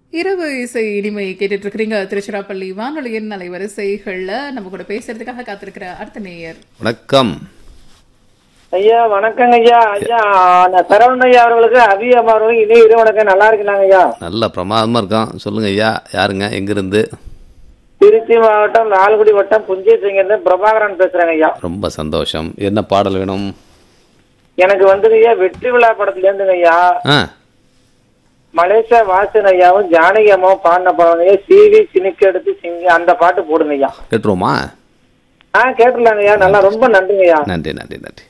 இரவு இசை இனிமை கேட்டுட்டு இருக்கிறீங்க திருச்சிராப்பள்ளி வானொலியின் அலைவரிசைகள்ல நம்ம கூட பேசுறதுக்காக காத்திருக்கிற அடுத்த நேயர் வணக்கம் ஐயா வணக்கங்க ஐயா ஐயா நான் சரவணன் ஐயா அவர்களுக்கு அபி அம்மா அவர்களுக்கு இனி இரு வணக்கம் நல்லா இருக்கலாங்க ஐயா நல்ல பிரமாதமா இருக்கோம் சொல்லுங்க ஐயா யாருங்க எங்கிருந்து திருச்சி மாவட்டம் லால்குடி வட்டம் புஞ்சை சிங்கிருந்து பிரபாகரன் பேசுறேங்க ஐயா ரொம்ப சந்தோஷம் என்ன பாடல் வேணும் எனக்கு வந்துங்க ஐயா வெற்றி விழா படத்துல இருந்துங்க ஐயா ஆ மலேசியா வாசன் ஐயாவும் ஜானகி அம்மாவும் பாடின படம் ஐயா சிவி சினிக்கு எடுத்து சிங்கி அந்த பாட்டு போடுங்க ஐயா கேட்டுருவோமா ஆ கேட்டுலாங்க ஐயா நல்லா ரொம்ப நன்றிங்க ஐயா நன்றி நன்றி நன்றி